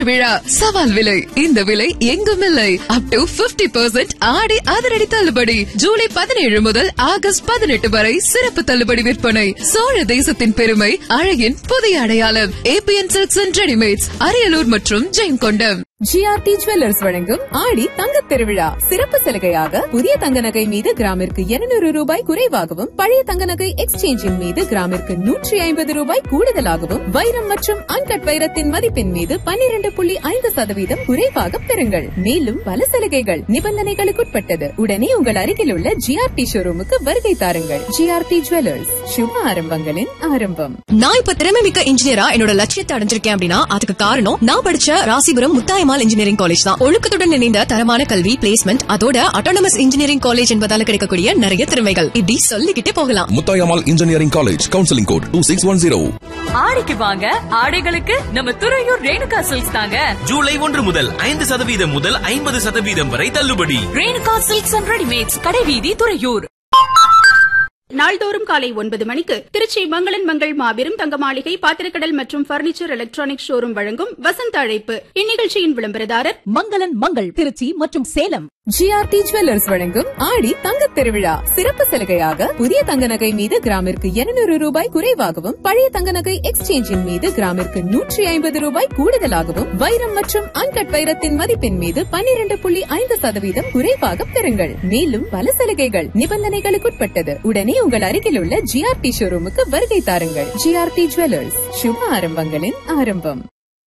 விழா சவால் விலை இந்த விலை எங்கும் இல்லை அப் டு 50% பர்சன்ட் ஆடி அதிரடி தள்ளுபடி ஜூலை பதினேழு முதல் ஆகஸ்ட் பதினெட்டு வரை சிறப்பு தள்ளுபடி விற்பனை சோழ தேசத்தின் பெருமை அழகின் புதிய அடையாளம் ABN silks and readymades Ariyalur மற்றும் ஜெயங்கொண்டம் ஜிஆர்டி ஜுவல்லர்ஸ் வழங்கும் ஆடி தங்கத் திருவிழா சிறப்பு சலுகையாக புதிய தங்க நகை மீது கிராமிற்கு 200 ரூபாய் குறைவாகவும் பழைய தங்க நகை எக்ஸ்சேஞ்சின் மீது கிராமிற்கு நூற்றி ஐம்பது ரூபாய் கூடுதலாகவும் வைரம் மற்றும் அன்கட் வைரத்தின் மதிப்பின் மீது 12.5% புள்ளி ஐந்து சதவீதம் குறைவாக பெறுங்கள் மேலும் பல சலுகைகள் நிபந்தனைகளுக்குட்பட்டது உடனே உங்கள் அருகில் உள்ள ஜிஆர்டி ஷோரூமுக்கு வருகை தாருங்கள் ஜிஆர்டி ஜுவல்லர்ஸ் சுப ஆரம்பங்களின் ஆரம்பம் நான் இப்ப திறமை மிக்க இன்ஜினியரா என்னோட லட்சியத்தை அடைஞ்சிருக்கேன் அப்படின்னா அதுக்கு காரணம் நான் படிச்ச ராசிபுரம் முத்தாயமால் இன்ஜினியரிங் காலேஜ் தான் ஒழுக்கத்துடன் இணைந்த தரமான கல்வி பிளேஸ்மெண்ட் அதோட அட்டானமஸ் இன்ஜினியரிங் காலேஜ் என்பதால கிடைக்கக்கூடிய நிறைய திறமைகள் இப்படி சொல்லிக்கிட்டே போகலாம் Muthayammal engineering college counselling code two six one zero ஆடிக்கு வாங்க ஆடைகளுக்கு நம்ம துறையூர் ரேணுகா சில்க்ஸ் தாங்க ஜூலை ஒன்று முதல் ஐந்து சதவீதம் முதல் ஐம்பது சதவீதம் வரை தள்ளுபடி ரேணுகா சில்க்ஸ் அண்ட் ரெடிமேட்ஸ் கடைவீதி துறையூர் நாள்தோறும் காலை ஒன்பது மணிக்கு திருச்சி மங்களன் மங்கள் மாபெரும் தங்க மாளிகை பாத்திரக்கடல் மற்றும் பர்னிச்சர் எலக்ட்ரானிக் ஷோரூம் வழங்கும் வசந்த அழைப்பு இந்நிகழ்ச்சியின் விளம்பரதாரர் மங்களன் மங்கள் திருச்சி மற்றும் சேலம் ஜிஆர்டி ஜுவல்லர்ஸ் வழங்கும் ஆடி தங்கத் திருவிழா சிறப்பு சலுகையாக புதிய தங்க நகை மீது கிராமிற்கு 200 ரூபாய் குறைவாகவும் பழைய தங்க நகை எக்ஸ்சேஞ்சின் மீது கிராமிற்கு நூற்றி ஐம்பது ரூபாய் கூடுதலாகவும் வைரம் மற்றும் அன்கட் வைரத்தின் மதிப்பின் மீது 12.5% புள்ளி ஐந்து சதவீதம் குறைவாக பெறுங்கள் மேலும் பல சலுகைகள் நிபந்தனைகளுக்குட்பட்டது உடனே உங்கள் அருகில் உள்ள ஜிஆர்டி ஷோரூமுக்கு வருகை தாருங்கள் ஜிஆர்டி ஜுவல்லர்ஸ் சுப ஆரம்பங்களின் ஆரம்பம்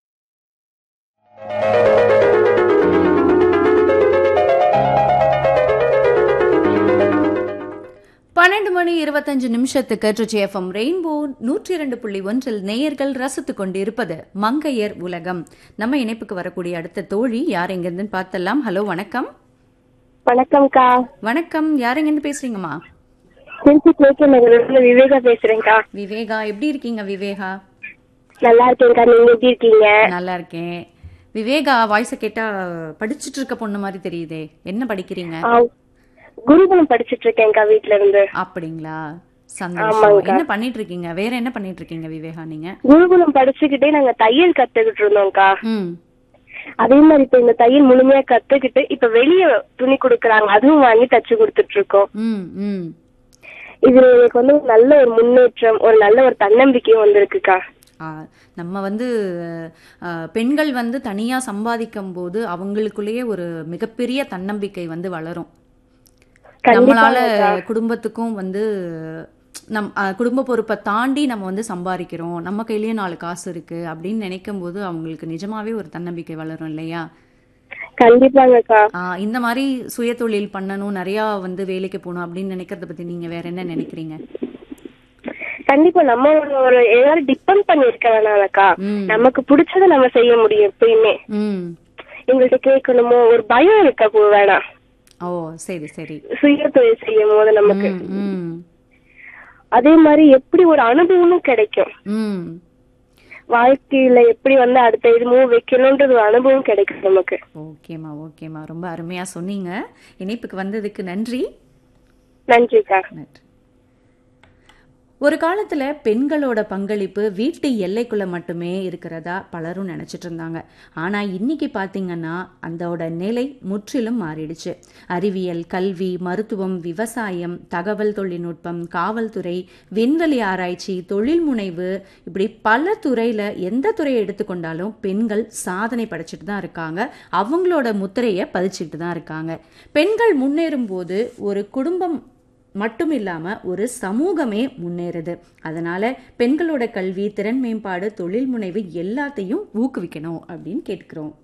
பன்னெண்டு மணி இருபத்தஞ்சு நிமிஷத்துக்கு ட்ரிச்சி எஃப்எம் ரெயின்போ நூற்றி இரண்டு புள்ளி ஒன்றில் நேயர்கள் ரசித்துக் கொண்டிருப்பது மங்கையர் உலகம் நம்ம இணைப்புக்கு வரக்கூடிய அடுத்த தோழி யார் எங்கிருந்துன்னு பார்த்தலாம் ஹலோ வணக்கம் வணக்கம்க்கா வணக்கம் யார் எங்கிருந்து பேசுறீங்கம்மா திருச்சி கேகே நகர்ல விவேகா பேசுறேன்க்கா விவேகா எப்படி இருக்கீங்க விவேகா நல்லா இருக்கேன்க்கா நீங்க எப்படி இருக்கீங்க நல்லா இருக்கேன் விவேகா வாய்ஸை கேட்டா படிச்சிட்டு இருக்க பொண்ணு மாதிரி தெரியுதே என்ன படிக்கிறீங்க ஆ, குருகுலம் படிச்சிட்டு இருக்கேன்க்கா வீட்ல இருந்து அப்படிங்களா சந்தோஷம் ஆமாங்கக்கா. என்ன பண்ணிட்டு இருக்கீங்க வேற என்ன பண்ணிட்டு இருக்கீங்க விவேகா நீங்க குருகுலம் படிச்சுக்கிட்டே நாங்க தையல் கத்துக்கிட்டு இருந்தோம்க்கா ம் அதே மாதிரி இப்ப இந்த தையல் முழுமையா கத்துக்கிட்டு இப்ப வெளிய துணி கொடுக்குறாங்க அதுவும் வாங்கி தச்சு கொடுத்துட்டு இருக்கோம் ம் ம் இதுல எனக்கு வந்து ஒரு நல்ல ஒரு முன்னேற்றம் ஒரு நல்ல ஒரு தன்னம்பிக்கையும் வந்திருக்குக்கா ஆ, நம்ம வந்து ஆ, பெண்கள் வந்து தனியா சம்பாதிக்கும் போது அவங்களுக்குள்ளேயே ஒரு மிகப்பெரிய தன்னம்பிக்கை வந்து வளரும் நம்மளால கண்டிப்பாங்கக்கா. குடும்பத்துக்கும் வந்து நம் ஆ, குடும்ப பொறுப்பை தாண்டி நம்ம வந்து சம்பாதிக்கிறோம் நம்ம கையிலயே நாலு காசு இருக்கு அப்படின்னு நினைக்கும் போது அவங்களுக்கு நிஜமாவே ஒரு தன்னம்பிக்கை வளரும் இல்லையா கண்டிப்பாங்கக்கா ஆ, இந்த மாதிரி சுயதொழில் பண்ணணும் நிறைய வந்து வேலைக்கு போகணும் அப்படின்னு நினைக்கிறத பத்தி நீங்க வேற என்ன நினைக்கிறீங்க கண்டிப்பா நம்ம ஒரு எல்லாரும் டிபெண்ட் பண்ணி இருக்க வேணாம்க்கா ம். நமக்கு பிடிச்சத நம்ம செய்ய முடியும் எப்பயுமே ம் எங்கள்கிட்ட கேட்கணுமோ ஒரு பயம் இருக்க போ- வேணாம் ஓ சரி சரி சுய தொழில் செய்யும் போது நமக்கு ம் ம் அதே மாதிரி எப்படி ஒரு அனுபவமும் கிடைக்கும் ம் வாழ்க்கையில எப்படி வந்து அடுத்த இது மூவ் வைக்கணும்ன்றது ஒரு அனுபவம் கிடைக்கும் நமக்கு ஓகேம்மா ஓகேம்மா ரொம்ப அருமையா சொன்னீங்க இணைப்புக்கு வந்ததுக்கு நன்றி நன்றிக்கா நன்றி ஒரு காலத்துல பெண்களோட பங்களிப்பு வீட்டு எல்லைக்குள்ள மட்டுமே இருக்கிறதா பலரும் நினைச்சிட்டு இருந்தாங்க ஆனா இன்னைக்கு பாத்தீங்கன்னா அதோட நிலை முற்றிலும் மாறிடுச்சு அறிவியல் கல்வி மருத்துவம் விவசாயம் தகவல் தொழில்நுட்பம் காவல்துறை விண்வெளி ஆராய்ச்சி தொழில் முனைவு இப்படி பல துறையில எந்த துறையை எடுத்துக்கொண்டாலும் பெண்கள் சாதனை படைச்சிட்டு தான் இருக்காங்க அவங்களோட முத்திரையை பதிச்சுட்டு தான் இருக்காங்க பெண்கள் முன்னேறும் போது ஒரு குடும்பம் மட்டும் இல்லாமல் ஒரு சமூகமே முன்னேறுது அதனால பெண்களோட கல்வி திறன் மேம்பாடு தொழில் முனைவு எல்லாத்தையும் ஊக்குவிக்கணும் அப்படின்னு கேட்கிறோம்